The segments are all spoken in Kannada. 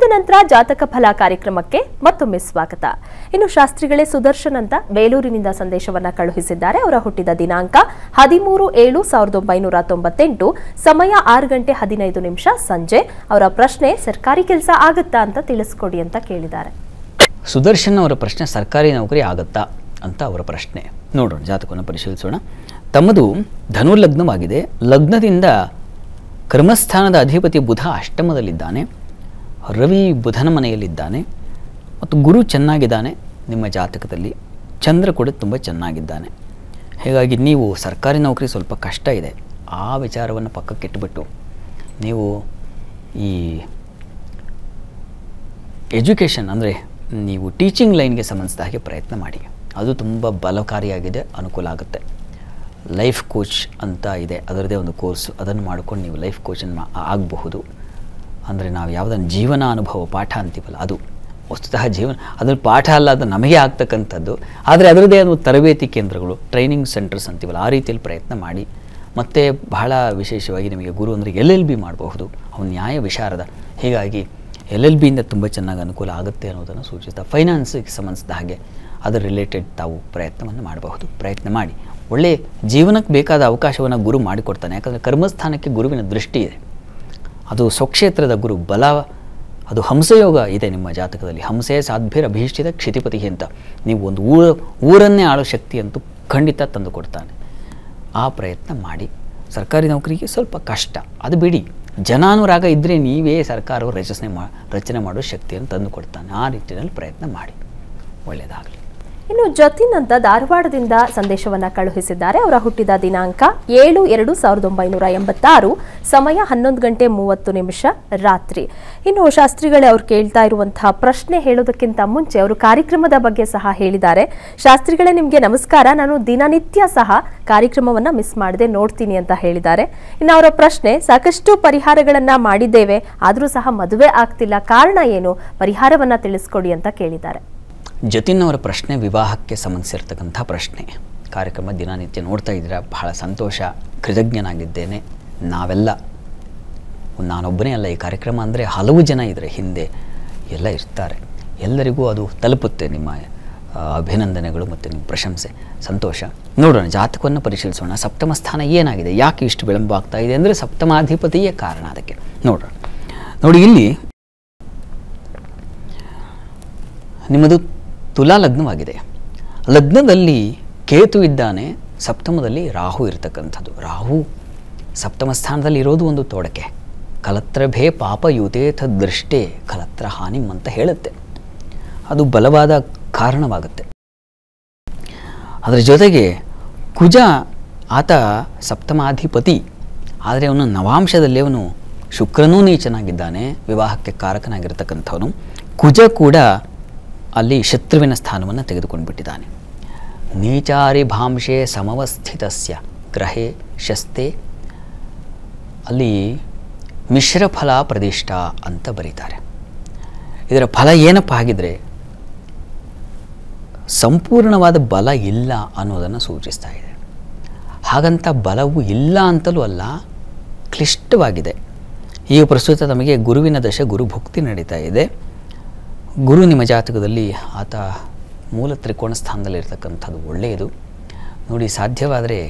ನಂತರ ಜಾತಕ ಫಲ ಕಾರ್ಯಕ್ರಮಕ್ಕೆ ಮತ್ತೊಮ್ಮೆ ಸ್ವಾಗತ ಇನ್ನು ಶಾಸ್ತ್ರಿಗಳೇ ಸುದರ್ಶನ್ ಅಂತ ಬೇಲೂರಿನಿಂದ ಸಂದೇಶವನ್ನ ಕಳುಹಿಸಿದ್ದಾರೆ ಅವರ ಹುಟ್ಟಿದ ದಿನಾಂಕ ಹದಿಮೂರು ಏಳು ಸಾವಿರದ ಒಂಬೈನೂರ ತೊಂಬತ್ತೆಂಟು ಸಮಯ ಆರು ಗಂಟೆ ಹದಿನೈದು ನಿಮಿಷ ಸಂಜೆ ಅವರ ಪ್ರಶ್ನೆ ಸರ್ಕಾರಿ ಕೆಲಸ ಆಗುತ್ತಾ ಅಂತ ತಿಳಿಸ್ಕೊಡಿ ಅಂತ ಕೇಳಿದ್ದಾರೆ ಸುದರ್ಶನ್ ಅವರ ಪ್ರಶ್ನೆ ಸರ್ಕಾರಿ ನೌಕರಿ ಆಗತ್ತಾ ಅಂತ ಅವರ ಪ್ರಶ್ನೆ ನೋಡೋಣ ಜಾತಕವನ್ನು ಪರಿಶೀಲಿಸೋಣ ತಮ್ಮದು ಧನುರ್ಲಗ್ನವಾಗಿದೆ ಲಗ್ನದಿಂದ ಕರ್ಮಸ್ಥಾನದ ಅಧಿಪತಿ ಬುಧ ಅಷ್ಟಮದಲ್ಲಿದ್ದಾನೆ ರವಿ ಬುಧನ ಮನೆಯಲ್ಲಿದ್ದಾನೆ ಮತ್ತು ಗುರು ಚೆನ್ನಾಗಿದ್ದಾನೆ ನಿಮ್ಮ ಜಾತಕದಲ್ಲಿ ಚಂದ್ರ ಕೂಡ ತುಂಬ ಚೆನ್ನಾಗಿದ್ದಾನೆ ಹೀಗಾಗಿ ನೀವು ಸರ್ಕಾರಿ ನೌಕರಿ ಸ್ವಲ್ಪ ಕಷ್ಟ ಇದೆ ಆ ವಿಚಾರವನ್ನು ಪಕ್ಕಕ್ಕಿಟ್ಟುಬಿಟ್ಟು ನೀವು ಈ ಎಜುಕೇಷನ್ ಅಂದರೆ ನೀವು ಟೀಚಿಂಗ್ ಲೈನ್ಗೆ ಸಂಬಂಧಿಸಿದ ಹಾಗೆ ಪ್ರಯತ್ನ ಮಾಡಿ ಅದು ತುಂಬ ಬಲಕಾರಿಯಾಗಿದೆ ಅನುಕೂಲ ಆಗುತ್ತೆ ಲೈಫ್ ಕೋಚ್ ಅಂತ ಇದೆ ಅದರದೇ ಒಂದು ಕೋರ್ಸ್ ಅದನ್ನು ಮಾಡ್ಕೊಂಡು ನೀವು ಲೈಫ್ ಕೋಚನ್ನು ಆಗಬಹುದು ಅಂದರೆ ನಾವು ಯಾವುದನ್ನು ಜೀವನ ಅನುಭವ ಪಾಠ ಅಂತೀವಲ್ಲ ಅದು ವಸ್ತುತಃ ಜೀವನ ಅದ್ರ ಪಾಠ ಅಲ್ಲ ಅದು ನಮಗೆ ಆಗ್ತಕ್ಕಂಥದ್ದು ಆದರೆ ಅದರದ್ದೇ ಒಂದು ತರಬೇತಿ ಕೇಂದ್ರಗಳು ಟ್ರೈನಿಂಗ್ ಸೆಂಟರ್ಸ್ ಅಂತೀವಲ್ಲ ಆ ರೀತಿಯಲ್ಲಿ ಪ್ರಯತ್ನ ಮಾಡಿ ಮತ್ತು ಬಹಳ ವಿಶೇಷವಾಗಿ ನಿಮಗೆ ಗುರು ಅಂದರೆ ಎಲ್ ಎಲ್ ಬಿ ಮಾಡಬಹುದು ಅವನು ನ್ಯಾಯ ವಿಶಾರದ ಹೀಗಾಗಿ ಎಲ್ ಎಲ್ ಬಿಯಿಂದ ತುಂಬ ಚೆನ್ನಾಗಿ ಅನುಕೂಲ ಆಗುತ್ತೆ ಅನ್ನೋದನ್ನು ಸೂಚಿಸ್ತಾ ಫೈನಾನ್ಸಿಗೆ ಸಂಬಂಧಿಸಿದ ಹಾಗೆ ಅದರ ರಿಲೇಟೆಡ್ ತಾವು ಪ್ರಯತ್ನವನ್ನು ಮಾಡಬಹುದು ಪ್ರಯತ್ನ ಮಾಡಿ ಒಳ್ಳೆಯ ಜೀವನಕ್ಕೆ ಬೇಕಾದ ಅವಕಾಶವನ್ನು ಗುರು ಮಾಡಿಕೊಡ್ತಾನೆ ಯಾಕಂದರೆ ಕರ್ಮಸ್ಥಾನಕ್ಕೆ ಗುರುವಿನ ದೃಷ್ಟಿ ಇದೆ ಅದು ಸ್ವಕ್ಷೇತ್ರದ ಗುರು ಬಲ ಅದು ಹಂಸಯೋಗ ಇದೆ ನಿಮ್ಮ ಜಾತಕದಲ್ಲಿ ಹಂಸೆ ಸಾಧ್ಭಿರ ಅಭೀಷ್ಟಿತ ಕ್ಷಿತಿಪತಿ ಅಂತ ನೀವು ಒಂದು ಊರ ಊರನ್ನೇ ಆಳೋ ಶಕ್ತಿ ಅಂತೂ ಖಂಡಿತ ತಂದು ಕೊಡ್ತಾನೆ ಆ ಪ್ರಯತ್ನ ಮಾಡಿ ಸರ್ಕಾರಿ ನೌಕರಿಗೆ ಸ್ವಲ್ಪ ಕಷ್ಟ ಅದು ಬಿಡಿ ಜನಾನುರಾಗ ಇದ್ದರೆ ನೀವೇ ಸರ್ಕಾರವು ರಚನೆ ಮಾ ರಚನೆ ಮಾಡೋ ಶಕ್ತಿಯನ್ನು ತಂದು ಕೊಡ್ತಾನೆ ಆ ನಿಟ್ಟಿನಲ್ಲಿ ಪ್ರಯತ್ನ ಮಾಡಿ ಒಳ್ಳೆಯದಾಗಲಿ ಇನ್ನು ಜತಿನ್ ಅಂತ ಧಾರವಾಡದಿಂದ ಸಂದೇಶವನ್ನ ಕಳುಹಿಸಿದ್ದಾರೆ ಅವರ ಹುಟ್ಟಿದ ದಿನಾಂಕ ಏಳು ಎರಡು ಸಾವಿರದ ಒಂಬೈನೂರ ಎಂಬತ್ತಾರು ಸಮಯ ಹನ್ನೊಂದು ಗಂಟೆ ಮೂವತ್ತು ನಿಮಿಷ ರಾತ್ರಿ ಇನ್ನು ಶಾಸ್ತ್ರಿಗಳೇ ಅವ್ರು ಕೇಳ್ತಾ ಇರುವಂತಹ ಪ್ರಶ್ನೆ ಹೇಳೋದಕ್ಕಿಂತ ಮುಂಚೆ ಅವರು ಕಾರ್ಯಕ್ರಮದ ಬಗ್ಗೆ ಸಹ ಹೇಳಿದ್ದಾರೆ ಶಾಸ್ತ್ರಿಗಳೇ ನಿಮಗೆ ನಮಸ್ಕಾರ ನಾನು ದಿನನಿತ್ಯ ಸಹ ಕಾರ್ಯಕ್ರಮವನ್ನ ಮಿಸ್ ಮಾಡದೆ ನೋಡ್ತೀನಿ ಅಂತ ಹೇಳಿದ್ದಾರೆ ಇನ್ನು ಅವರ ಪ್ರಶ್ನೆ ಸಾಕಷ್ಟು ಪರಿಹಾರಗಳನ್ನ ಮಾಡಿದ್ದೇವೆ ಆದರೂ ಸಹ ಮದುವೆ ಆಗ್ತಿಲ್ಲ ಕಾರಣ ಏನು ಪರಿಹಾರವನ್ನ ತಿಳಿಸ್ಕೊಡಿ ಅಂತ ಕೇಳಿದ್ದಾರೆ ಜತಿನ್ ಅವರ ಪ್ರಶ್ನೆ ವಿವಾಹಕ್ಕೆ ಸಂಬಂಧಿಸಿರ್ತಕ್ಕಂಥ ಪ್ರಶ್ನೆ ಕಾರ್ಯಕ್ರಮ ದಿನನಿತ್ಯ ನೋಡ್ತಾ ಇದ್ದೀರಾ ಬಹಳ ಸಂತೋಷ ಕೃತಜ್ಞನಾಗಿದ್ದೇನೆ ನಾವೆಲ್ಲ ನಾನೊಬ್ಬನೇ ಅಲ್ಲ ಈ ಕಾರ್ಯಕ್ರಮ ಅಂದರೆ ಹಲವು ಜನ ಇದ್ದಾರೆ ಹಿಂದೆ ಎಲ್ಲ ಇರ್ತಾರೆ ಎಲ್ಲರಿಗೂ ಅದು ತಲುಪುತ್ತೆ ನಿಮ್ಮ ಆ, ಅಭಿನಂದನೆಗಳು ಮತ್ತು ನಿಮ್ಮ ಪ್ರಶಂಸೆ ಸಂತೋಷ ನೋಡೋಣ ಜಾತಕವನ್ನು ಪರಿಶೀಲಿಸೋಣ ಸಪ್ತಮ ಸ್ಥಾನ ಏನಾಗಿದೆ ಯಾಕೆ ಇಷ್ಟು ವಿಳಂಬ ಆಗ್ತಾ ಇದೆ ಅಂದರೆ ಸಪ್ತಮಾಧಿಪತಿಯೇ ಕಾರಣ ಅದಕ್ಕೆ ನೋಡೋಣ ನೋಡಿ ಇಲ್ಲಿ ನಿಮ್ಮದು ತುಲಾ ಲಗ್ನವಾಗಿದೆ ಲಗ್ನದಲ್ಲಿ ಕೇತು ಇದ್ದಾನೆ ಸಪ್ತಮದಲ್ಲಿ ರಾಹು ಇರತಕ್ಕಂಥದ್ದು ರಾಹು ಸಪ್ತಮ ಸ್ಥಾನದಲ್ಲಿ ಇರೋದು ಒಂದು ತೋಡಕೆ ಕಲತ್ರಭೇ ಪಾಪ ಯುತೇಥ ದೃಷ್ಟೇ ಕಲತ್ರ ಹಾನಿಂ ಅಂತ ಹೇಳುತ್ತೆ ಅದು ಬಲವಾದ ಕಾರಣವಾಗುತ್ತೆ ಅದರ ಜೊತೆಗೆ ಕುಜ ಆತ ಸಪ್ತಮಾಧಿಪತಿ ಆದರೆ ಅವನು ನವಾಂಶದಲ್ಲಿ ಅವನು ಶುಕ್ರನೂ ನೀಚನಾಗಿದ್ದಾನೆ ವಿವಾಹಕ್ಕೆ ಕಾರಕನಾಗಿರ್ತಕ್ಕಂಥವನು ಕುಜ ಕೂಡ ಅಲ್ಲಿ ಶತ್ರುವಿನ ಸ್ಥಾನವನ್ನು ತೆಗೆದುಕೊಂಡು ಬಿಟ್ಟಿದ್ದಾನೆ ನೀಚಾರಿ ಭಾಂಶೆ ಸಮವಸ್ಥಿತಸ್ಯ ಗ್ರಹೇ ಶಸ್ತೆ ಅಲ್ಲಿ ಮಿಶ್ರ ಫಲ ಪ್ರದಿಷ್ಟ ಅಂತ ಬರೀತಾರೆ ಇದರ ಫಲ ಏನಪ್ಪ ಆಗಿದ್ರೆ ಸಂಪೂರ್ಣವಾದ ಬಲ ಇಲ್ಲ ಅನ್ನೋದನ್ನು ಸೂಚಿಸ್ತಾ ಇದೆ ಹಾಗಂತ ಬಲವು ಇಲ್ಲ ಅಂತಲೂ ಅಲ್ಲ ಕ್ಲಿಷ್ಟವಾಗಿದೆ ಈಗ ಪ್ರಸ್ತುತ ನಮಗೆ ಗುರುವಿನ ದಶೆ ಗುರು ಭುಕ್ತಿ ನಡೀತಾ ಇದೆ ಗುರು ನಿಮ್ಮ ಜಾತಕದಲ್ಲಿ ಆತ ಮೂಲ ತ್ರಿಕೋಣ ಸ್ಥಾನದಲ್ಲಿರ್ತಕ್ಕಂಥದ್ದು ಒಳ್ಳೆಯದು ನೋಡಿ ಸಾಧ್ಯವಾದರೆ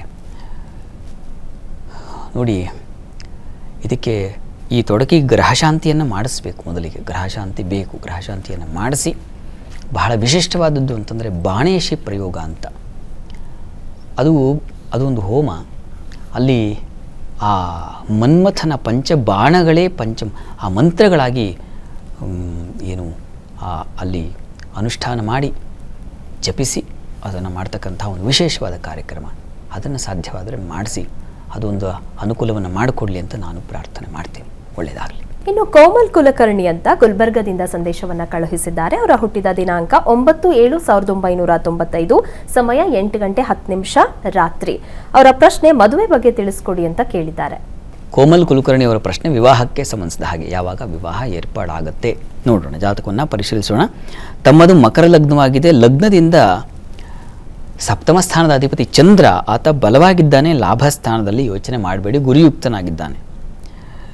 ನೋಡಿ ಇದಕ್ಕೆ ಈ ತೊಡಕಿ ಗ್ರಹಶಾಂತಿಯನ್ನು ಮಾಡಿಸ್ಬೇಕು ಮೊದಲಿಗೆ ಗ್ರಹಶಾಂತಿ ಬೇಕು ಗ್ರಹಶಾಂತಿಯನ್ನು ಮಾಡಿಸಿ ಬಹಳ ವಿಶಿಷ್ಟವಾದದ್ದು ಅಂತಂದರೆ ಬಾಣೇಶಿ ಪ್ರಯೋಗ ಅಂತ ಅದು ಅದೊಂದು ಹೋಮ ಅಲ್ಲಿ ಆ ಮನ್ಮಥನ ಪಂಚ ಬಾಣಗಳೇ ಪಂಚ ಆ ಮಂತ್ರಗಳಾಗಿ ಮ್, ಏನು ಆ ಅಲ್ಲಿ ಅನುಷ್ಠಾನ ಮಾಡಿ ಜಪಿಸಿ ಅದನ್ನು ಮಾಡ್ತಕ್ಕಂಥ ಒಂದು ವಿಶೇಷವಾದ ಕಾರ್ಯಕ್ರಮ ಅದನ್ನು ಸಾಧ್ಯವಾದರೆ ಮಾಡಿಸಿ ಅದೊಂದು ಅನುಕೂಲವನ್ನು ಮಾಡಿಕೊಡಲಿ ಅಂತ ನಾನು ಪ್ರಾರ್ಥನೆ ಮಾಡ್ತೀನಿ ಒಳ್ಳೆಯದಾಗಲಿ ಇನ್ನು ಕೋಮಲ್ ಕುಲಕರ್ಣಿ ಅಂತ ಗುಲ್ಬರ್ಗದಿಂದ ಸಂದೇಶವನ್ನ ಕಳುಹಿಸಿದ್ದಾರೆ ಅವರ ಹುಟ್ಟಿದ ದಿನಾಂಕ ಒಂಬತ್ತು ಏಳು ಸಾವಿರದ ಒಂಬೈನೂರ ತೊಂಬತ್ತೈದು ಸಮಯ ಎಂಟು ಗಂಟೆ ಹತ್ತು ನಿಮಿಷ ರಾತ್ರಿ ಅವರ ಪ್ರಶ್ನೆ ಮದುವೆ ಬಗ್ಗೆ ತಿಳಿಸ್ಕೊಡಿ ಅಂತ ಕೇಳಿದ್ದಾರೆ ಕೋಮಲ್ ಕುಲಕರ್ಣಿ ಅವರ ಪ್ರಶ್ನೆ ವಿವಾಹಕ್ಕೆ ಸಂಬಂಧಿಸಿದ ಹಾಗೆ ಯಾವಾಗ ವಿವಾಹ ಏರ್ಪಾಡಾಗುತ್ತೆ ನೋಡೋಣ ಜಾತಕವನ್ನು ಪರಿಶೀಲಿಸೋಣ ತಮ್ಮದು ಮಕರ ಲಗ್ನವಾಗಿದೆ ಲಗ್ನದಿಂದ ಸಪ್ತಮ ಸ್ಥಾನದ ಅಧಿಪತಿ ಚಂದ್ರ ಆತ ಬಲವಾಗಿದ್ದಾನೆ ಲಾಭ ಸ್ಥಾನದಲ್ಲಿ ಯೋಚನೆ ಮಾಡಬೇಡಿ ಗುರಿಯುಕ್ತನಾಗಿದ್ದಾನೆ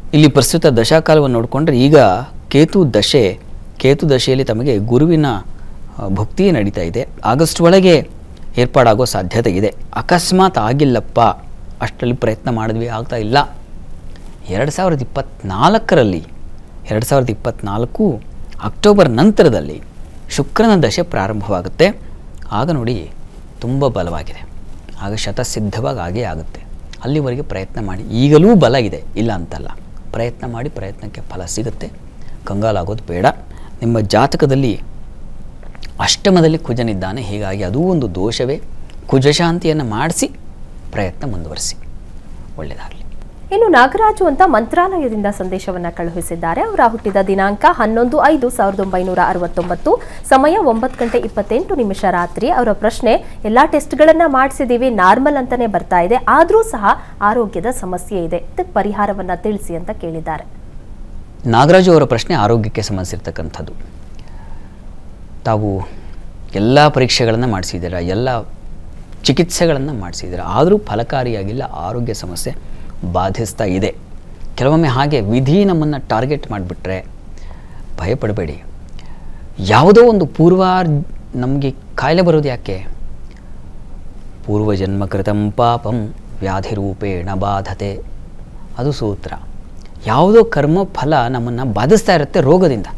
ಇಲ್ಲಿ ಪ್ರಸ್ತುತ ದಶಾಕಾಲವನ್ನು ನೋಡಿಕೊಂಡ್ರೆ ಈಗ ಕೇತು ದಶೆ ಕೇತು ದಶೆಯಲ್ಲಿ ತಮಗೆ ಗುರುವಿನ ಆ, ಭಕ್ತಿ ನಡೀತಾ ಇದೆ ಆಗಸ್ಟ್ ಒಳಗೆ ಏರ್ಪಾಡಾಗೋ ಸಾಧ್ಯತೆ ಇದೆ ಅಕಸ್ಮಾತ್ ಆಗಿಲ್ಲಪ್ಪ ಅಷ್ಟರಲ್ಲಿ ಪ್ರಯತ್ನ ಮಾಡಿದ್ವಿ ಆಗ್ತಾ ಇಲ್ಲ ಎರಡು ಸಾವಿರದ ಇಪ್ಪತ್ತ್ನಾಲ್ಕರಲ್ಲಿ ಎರಡು ಸಾವಿರದ ಇಪ್ಪತ್ತ್ನಾಲ್ಕು ಅಕ್ಟೋಬರ್ ನಂತರದಲ್ಲಿ ಶುಕ್ರನ ದಶೆ ಪ್ರಾರಂಭವಾಗುತ್ತೆ ಆಗ ನೋಡಿ ತುಂಬ ಬಲವಾಗಿದೆ ಆಗ ಶತಸಿದ್ಧವಾಗಿ ಆಗೇ ಆಗುತ್ತೆ ಅಲ್ಲಿವರೆಗೆ ಪ್ರಯತ್ನ ಮಾಡಿ ಈಗಲೂ ಬಲ ಇದೆ ಇಲ್ಲ ಅಂತಲ್ಲ ಪ್ರಯತ್ನ ಮಾಡಿ ಪ್ರಯತ್ನಕ್ಕೆ ಫಲ ಸಿಗುತ್ತೆ ಕಂಗಾಲಾಗೋದು ಬೇಡ ನಿಮ್ಮ ಜಾತಕದಲ್ಲಿ ಅಷ್ಟಮದಲ್ಲಿ ಕುಜನಿದ್ದಾನೆ ಹೀಗಾಗಿ ಅದೂ ಒಂದು ದೋಷವೇ ಕುಜಶಾಂತಿಯನ್ನು ಮಾಡಿಸಿ ಪ್ರಯತ್ನ ಮುಂದುವರಿಸಿ ಒಳ್ಳೆಯದಾಗಲಿ ಇನ್ನು ನಾಗರಾಜು ಅಂತ ಮಂತ್ರಾಲಯದಿಂದ ಸಂದೇಶವನ್ನ ಕಳುಹಿಸಿದ್ದಾರೆ ಅವರ ಹುಟ್ಟಿದ ದಿನಾಂಕ ಹನ್ನೊಂದು ಐದು ಸಾವಿರದ ಒಂಬೈನೂರ ಅರವತ್ತೊಂಬತ್ತು ಸಮಯ ಒಂಬತ್ತು ಗಂಟೆ ಇಪ್ಪತ್ತೆಂಟು ನಿಮಿಷ ರಾತ್ರಿ ಅವರ ಪ್ರಶ್ನೆ ಎಲ್ಲಾ ಟೆಸ್ಟ್ಗಳನ್ನ ಮಾಡಿಸಿದೀವಿ ನಾರ್ಮಲ್ ಅಂತಾನೆ ಬರ್ತಾ ಇದೆ ಆದರೂ ಸಹ ಆರೋಗ್ಯದ ಸಮಸ್ಯೆ ಇದೆ ಇದಕ್ಕೆ ಪರಿಹಾರವನ್ನ ತಿಳಿಸಿ ಅಂತ ಕೇಳಿದ್ದಾರೆ ನಾಗರಾಜು ಅವರ ಪ್ರಶ್ನೆ ಆರೋಗ್ಯಕ್ಕೆ ಸಂಬಂಧಿಸಿರ್ತಕ್ಕಂಥದ್ದು ತಾವು ಎಲ್ಲ ಪರೀಕ್ಷೆಗಳನ್ನು ಮಾಡಿಸಿದ್ದೀರಾ ಎಲ್ಲ ಚಿಕಿತ್ಸೆಗಳನ್ನು ಮಾಡಿಸಿದ್ದೀರಾ ಆದರೂ ಫಲಕಾರಿಯಾಗಿಲ್ಲ ಆರೋಗ್ಯ ಸಮಸ್ಯೆ ಬಾಧಿಸ್ತಾ ಇದೆ ಕೆಲವೊಮ್ಮೆ ಹಾಗೆ ವಿಧಿ ನಮ್ಮನ್ನು ಟಾರ್ಗೆಟ್ ಮಾಡಿಬಿಟ್ರೆ ಭಯಪಡಬೇಡಿ ಯಾವುದೋ ಒಂದು ಪೂರ್ವ ನಮಗೆ ಕಾಯಿಲೆ ಬರೋದು ಯಾಕೆ ಪೂರ್ವಜನ್ಮ ಕೃತಂ ಪಾಪಂ ವ್ಯಾಧಿರೂಪೇಣ ಬಾಧತೆ ಅದು ಸೂತ್ರ ಯಾವುದೋ ಕರ್ಮ ಫಲ ನಮ್ಮನ್ನು ಬಾಧಿಸ್ತಾ ಇರುತ್ತೆ ರೋಗದಿಂದ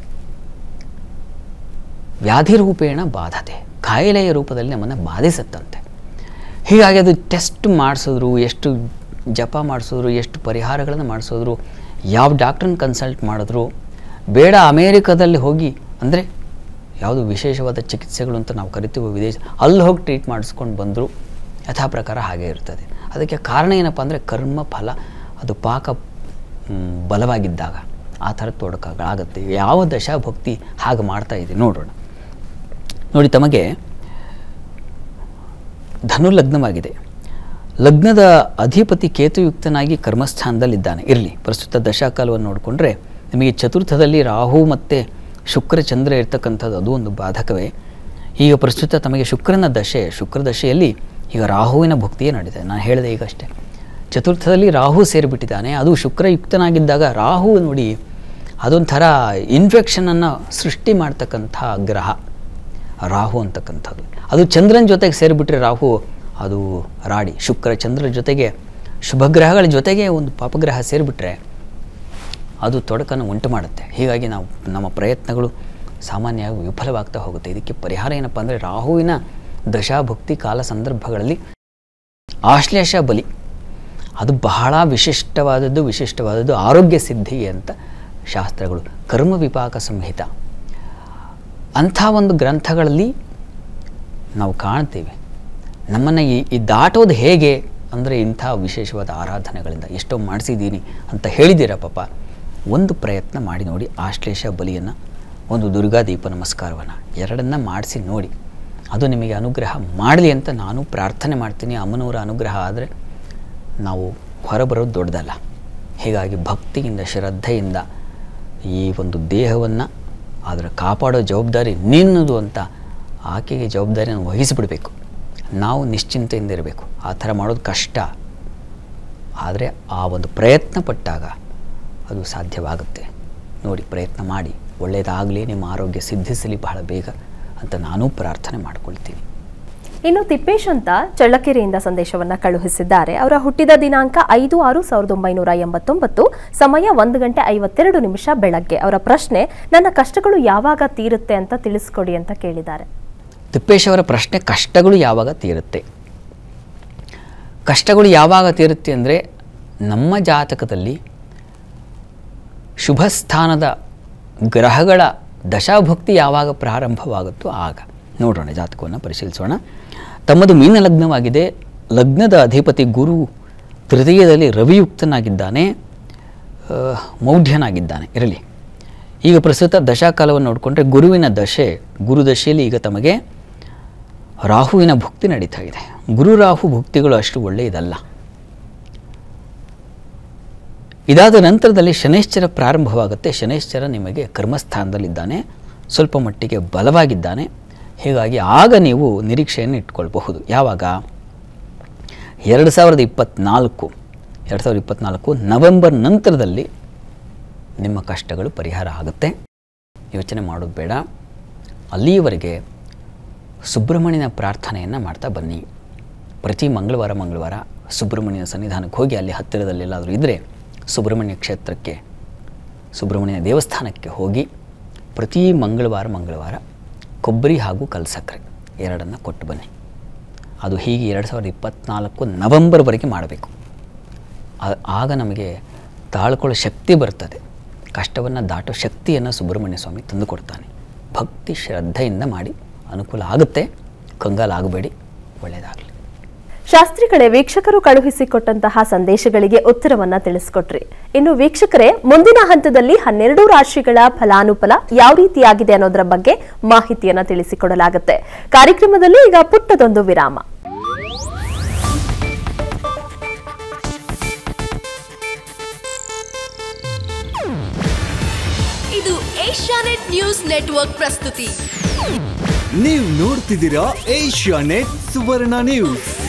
ವ್ಯಾಧಿ ರೂಪೇಣ ಬಾಧತೆ ಕಾಯಿಲೆಯ ರೂಪದಲ್ಲಿ ನಮ್ಮನ್ನು ಬಾಧಿಸುತ್ತಂತೆ ಹೀಗಾಗಿ ಅದು ಟೆಸ್ಟ್ ಮಾಡಿಸಿದ್ರು ಎಷ್ಟು ಜಪ ಮಾಡಿಸಿದ್ರು ಎಷ್ಟು ಪರಿಹಾರಗಳನ್ನು ಮಾಡಿಸಿದ್ರು ಯಾವ ಡಾಕ್ಟ್ರನ್ನ ಕನ್ಸಲ್ಟ್ ಮಾಡಿದ್ರು ಬೇಡ ಅಮೇರಿಕಾದಲ್ಲಿ ಹೋಗಿ ಅಂದರೆ ಯಾವುದು ವಿಶೇಷವಾದ ಚಿಕಿತ್ಸೆಗಳು ಅಂತ ನಾವು ಕರಿತೀವಿ ವಿದೇಶ ಅಲ್ಲಿ ಹೋಗಿ ಟ್ರೀಟ್ ಮಾಡಿಸ್ಕೊಂಡು ಬಂದರು ಯಥಾ ಪ್ರಕಾರ ಹಾಗೆ ಇರ್ತದೆ ಅದಕ್ಕೆ ಕಾರಣ ಏನಪ್ಪ ಅಂದರೆ ಕರ್ಮ ಫಲ ಅದು ಪಾಕ ಮ್, ಬಲವಾಗಿದ್ದಾಗ ಆ ಥರ ತೊಡಕಗಳಾಗುತ್ತೆ ಯಾವ ದಶಾಭಕ್ತಿ ಹಾಗೆ ಮಾಡ್ತಾ ಇದೆ ನೋಡೋಣ ನೋಡಿ ತಮಗೆ ಧನು ಲಗ್ನವಾಗಿದೆ ಲಗ್ನದ ಅಧಿಪತಿ ಕೇತುಯುಕ್ತನಾಗಿ ಕರ್ಮಸ್ಥಾನದಲ್ಲಿದ್ದಾನೆ ಇರಲಿ ಪ್ರಸ್ತುತ ದಶಾಕಾಲವನ್ನು ನೋಡಿಕೊಂಡ್ರೆ ನಿಮಗೆ ಚತುರ್ಥದಲ್ಲಿ ರಾಹು ಮತ್ತು ಶುಕ್ರ ಚಂದ್ರ ಇರ್ತಕ್ಕಂಥದ್ದು ಅದು ಒಂದು ಬಾಧಕವೇ ಈಗ ಪ್ರಸ್ತುತ ತಮಗೆ ಶುಕ್ರನ ದಶೆ ಶುಕ್ರ ದಶೆಯಲ್ಲಿ ಈಗ ರಾಹುವಿನ ಭಕ್ತಿಯೇ ನಡೀತದೆ ನಾನು ಹೇಳಿದೆ ಈಗಷ್ಟೇ ಚತುರ್ಥದಲ್ಲಿ ರಾಹು ಸೇರಿಬಿಟ್ಟಿದ್ದಾನೆ ಅದು ಶುಕ್ರಯುಕ್ತನಾಗಿದ್ದಾಗ ರಾಹು ನೋಡಿ ಅದೊಂಥರ ಇನ್ಫೆಕ್ಷನನ್ನು ಸೃಷ್ಟಿ ಮಾಡ್ತಕ್ಕಂಥ ಗ್ರಹ ರಾಹು ಅಂತಕ್ಕಂಥದ್ದು ಅದು ಚಂದ್ರನ ಜೊತೆಗೆ ಸೇರಿಬಿಟ್ರೆ ರಾಹು ಅದು ರಾಡಿ ಶುಕ್ರ ಚಂದ್ರ ಜೊತೆಗೆ ಶುಭಗ್ರಹಗಳ ಜೊತೆಗೆ ಒಂದು ಪಾಪಗ್ರಹ ಸೇರಿಬಿಟ್ರೆ ಅದು ತೊಡಕನ್ನು ಉಂಟು ಮಾಡುತ್ತೆ ಹೀಗಾಗಿ ನಾವು ನಮ್ಮ ಪ್ರಯತ್ನಗಳು ಸಾಮಾನ್ಯವಾಗಿ ವಿಫಲವಾಗ್ತಾ ಹೋಗುತ್ತೆ ಇದಕ್ಕೆ ಪರಿಹಾರ ಏನಪ್ಪ ಅಂದರೆ ರಾಹುವಿನ ದಶಾಭಕ್ತಿ ಕಾಲ ಸಂದರ್ಭಗಳಲ್ಲಿ ಆಶ್ಲೇಷ ಬಲಿ ಅದು ಬಹಳ ವಿಶಿಷ್ಟವಾದದ್ದು ವಿಶಿಷ್ಟವಾದದ್ದು ಆರೋಗ್ಯ ಸಿದ್ಧಿ ಅಂತ ಶಾಸ್ತ್ರಗಳು ಕರ್ಮ ವಿಪಾಕ ಸಂಹಿತ ಅಂಥ ಒಂದು ಗ್ರಂಥಗಳಲ್ಲಿ ನಾವು ಕಾಣ್ತೀವಿ ನಮ್ಮನ್ನು ಈ ಈ ದಾಟೋದು ಹೇಗೆ ಅಂದರೆ ಇಂಥ ವಿಶೇಷವಾದ ಆರಾಧನೆಗಳಿಂದ ಎಷ್ಟೋ ಮಾಡಿಸಿದ್ದೀನಿ ಅಂತ ಹೇಳಿದ್ದೀರ ಪಾಪ ಒಂದು ಪ್ರಯತ್ನ ಮಾಡಿ ನೋಡಿ ಆಶ್ಲೇಷ ಬಲಿಯನ್ನು ಒಂದು ದುರ್ಗಾ ದೀಪ ನಮಸ್ಕಾರವನ್ನು ಎರಡನ್ನ ಮಾಡಿಸಿ ನೋಡಿ ಅದು ನಿಮಗೆ ಅನುಗ್ರಹ ಮಾಡಲಿ ಅಂತ ನಾನು ಪ್ರಾರ್ಥನೆ ಮಾಡ್ತೀನಿ ಅಮ್ಮನವರ ಅನುಗ್ರಹ ಆದರೆ ನಾವು ಹೊರಬರೋದು ದೊಡ್ಡದಲ್ಲ ಹೀಗಾಗಿ ಭಕ್ತಿಯಿಂದ ಶ್ರದ್ಧೆಯಿಂದ ಈ ಒಂದು ದೇಹವನ್ನು ಅದರ ಕಾಪಾಡೋ ಜವಾಬ್ದಾರಿ ನಿನ್ನದು ಅಂತ ಆಕೆಗೆ ಜವಾಬ್ದಾರಿಯನ್ನು ವಹಿಸಿಬಿಡಬೇಕು ನಾವು ನಿಶ್ಚಿಂತೆಯಿಂದ ಇರಬೇಕು ಆ ಥರ ಮಾಡೋದು ಕಷ್ಟ ಆದರೆ ಆ ಒಂದು ಪ್ರಯತ್ನ ಪಟ್ಟಾಗ ಅದು ಸಾಧ್ಯವಾಗುತ್ತೆ ನೋಡಿ ಪ್ರಯತ್ನ ಮಾಡಿ ಒಳ್ಳೆಯದಾಗಲಿ ನಿಮ್ಮ ಆರೋಗ್ಯ ಸಿದ್ಧಿಸಲಿ ಬಹಳ ಬೇಗ ಅಂತ ನಾನೂ ಪ್ರಾರ್ಥನೆ ಮಾಡ್ಕೊಳ್ತೀನಿ ಇನ್ನು ತಿಪ್ಪೇಶ್ ಅಂತ ಚಳ್ಳಕೆರೆಯಿಂದ ಸಂದೇಶವನ್ನ ಕಳುಹಿಸಿದ್ದಾರೆ ಅವರ ಹುಟ್ಟಿದ ದಿನಾಂಕ ಐದು ಆರು ಸಾವಿರದ ಒಂಬೈನೂರ ಎಂಬತ್ತೊಂಬತ್ತು ಸಮಯ ಒಂದು ಗಂಟೆ ಐವತ್ತೆರಡು ನಿಮಿಷ ಬೆಳಗ್ಗೆ ಅವರ ಪ್ರಶ್ನೆ ನನ್ನ ಕಷ್ಟಗಳು ಯಾವಾಗ ತೀರುತ್ತೆ ಅಂತ ತಿಳಿಸ್ಕೊಡಿ ಅಂತ ಕೇಳಿದ್ದಾರೆ ತಿಪ್ಪೇಶ್ ಅವರ ಪ್ರಶ್ನೆ ಕಷ್ಟಗಳು ಯಾವಾಗ ತೀರುತ್ತೆ ಕಷ್ಟಗಳು ಯಾವಾಗ ತೀರುತ್ತೆ ಅಂದರೆ ನಮ್ಮ ಜಾತಕದಲ್ಲಿ ಶುಭ ಸ್ಥಾನದ ಗ್ರಹಗಳ ದಶಾಭಕ್ತಿ ಯಾವಾಗ ಪ್ರಾರಂಭವಾಗುತ್ತೋ ಆಗ ನೋಡೋಣ ಜಾತಕವನ್ನು ಪರಿಶೀಲಿಸೋಣ ತಮ್ಮದು ಮೀನ ಲಗ್ನವಾಗಿದೆ ಲಗ್ನದ ಅಧಿಪತಿ ಗುರು ತೃತೀಯದಲ್ಲಿ ರವಿಯುಕ್ತನಾಗಿದ್ದಾನೆ ಆ, ಮೌಢ್ಯನಾಗಿದ್ದಾನೆ ಇರಲಿ ಈಗ ಪ್ರಸ್ತುತ ದಶಾಕಾಲವನ್ನು ನೋಡಿಕೊಂಡ್ರೆ ಗುರುವಿನ ದಶೆ ಗುರು ದಶೆಯಲ್ಲಿ ಈಗ ತಮಗೆ ರಾಹುವಿನ ಭುಕ್ತಿ ನಡೀತಾ ಇದೆ ಗುರು ರಾಹು ಭುಕ್ತಿಗಳು ಅಷ್ಟು ಒಳ್ಳೆಯದಲ್ಲ ಇದಾದ ನಂತರದಲ್ಲಿ ಶನೈಶ್ಚರ ಪ್ರಾರಂಭವಾಗುತ್ತೆ ಶನೈಶ್ಚರ ನಿಮಗೆ ಕರ್ಮಸ್ಥಾನದಲ್ಲಿದ್ದಾನೆ ಸ್ವಲ್ಪ ಮಟ್ಟಿಗೆ ಬಲವಾಗಿದ್ದಾನೆ ಹೀಗಾಗಿ ಆಗ ನೀವು ನಿರೀಕ್ಷೆಯನ್ನು ಇಟ್ಕೊಳ್ಬಹುದು ಯಾವಾಗ ಎರಡು ಸಾವಿರದ ಇಪ್ಪತ್ತ್ನಾಲ್ಕು ಎರಡು ಸಾವಿರದ ಇಪ್ಪತ್ತ್ನಾಲ್ಕು ನವೆಂಬರ್ ನಂತರದಲ್ಲಿ ನಿಮ್ಮ ಕಷ್ಟಗಳು ಪರಿಹಾರ ಆಗುತ್ತೆ ಯೋಚನೆ ಮಾಡೋದು ಬೇಡ ಅಲ್ಲಿಯವರೆಗೆ ಸುಬ್ರಹ್ಮಣ್ಯನ ಪ್ರಾರ್ಥನೆಯನ್ನು ಮಾಡ್ತಾ ಬನ್ನಿ ಪ್ರತಿ ಮಂಗಳವಾರ ಮಂಗಳವಾರ ಸುಬ್ರಹ್ಮಣ್ಯನ ಸನ್ನಿಧಾನಕ್ಕೆ ಹೋಗಿ ಅಲ್ಲಿ ಹತ್ತಿರದಲ್ಲಿ ಎಲ್ಲಾದರೂ ಇದ್ದರೆ ಸುಬ್ರಹ್ಮಣ್ಯ ಕ್ಷೇತ್ರಕ್ಕೆ ಸುಬ್ರಹ್ಮಣ್ಯ ದೇವಸ್ಥಾನಕ್ಕೆ ಹೋಗಿ ಪ್ರತಿ ಮಂಗಳವಾರ ಮಂಗಳವಾರ ಕೊಬ್ಬರಿ ಹಾಗೂ ಕಲ್ಸಕ್ಕರೆ ಎರಡನ್ನು ಕೊಟ್ಟು ಬನ್ನಿ ಅದು ಹೀಗೆ ಎರಡು ಸಾವಿರದ ಇಪ್ಪತ್ತ್ನಾಲ್ಕು ನವಂಬರ್ವರೆಗೆ ಮಾಡಬೇಕು ಆ- ಆಗ ನಮಗೆ ತಾಳ್ಕೊಳ್ಳೋ ಶಕ್ತಿ ಬರ್ತದೆ ಕಷ್ಟವನ್ನು ದಾಟೋ ಶಕ್ತಿಯನ್ನು ಸುಬ್ರಹ್ಮಣ್ಯ ಸ್ವಾಮಿ ತಂದುಕೊಡ್ತಾನೆ ಭಕ್ತಿ ಶ್ರದ್ಧೆಯಿಂದ ಮಾಡಿ ಅನುಕೂಲ ಆಗುತ್ತೆ ಕಂಗಾಲಾಗಬೇಡಿ ಒಳ್ಳೆಯದಾಗಲಿ ಶಾಸ್ತ್ರಿಗಳೇ ವೀಕ್ಷಕರು ಕಳುಹಿಸಿಕೊಟ್ಟಂತಹ ಸಂದೇಶಗಳಿಗೆ ಉತ್ತರವನ್ನ ತಿಳಿಸ್ಕೊಟ್ರಿ ಇನ್ನು ವೀಕ್ಷಕರೇ ಮುಂದಿನ ಹಂತದಲ್ಲಿ ಹನ್ನೆರಡು ರಾಶಿಗಳ ಫಲಾನುಫಲ ಯಾವ ರೀತಿಯಾಗಿದೆ ಅನ್ನೋದರ ಬಗ್ಗೆ ಮಾಹಿತಿಯನ್ನ ತಿಳಿಸಿಕೊಡಲಾಗುತ್ತೆ ಕಾರ್ಯಕ್ರಮದಲ್ಲಿ ಈಗ ಪುಟ್ಟದೊಂದು ವಿರಾಮ ಇದು ಏಷ್ಯಾನೆಟ್ ನ್ಯೂಸ್ ನೆಟ್ವರ್ಕ್ ಪ್ರಸ್ತುತಿ ನೀವು ನೋಡ್ತಿದ್ದೀರಾ ಏಷ್ಯಾ ನೆಟ್ ಸುವರ್ಣ ನ್ಯೂಸ್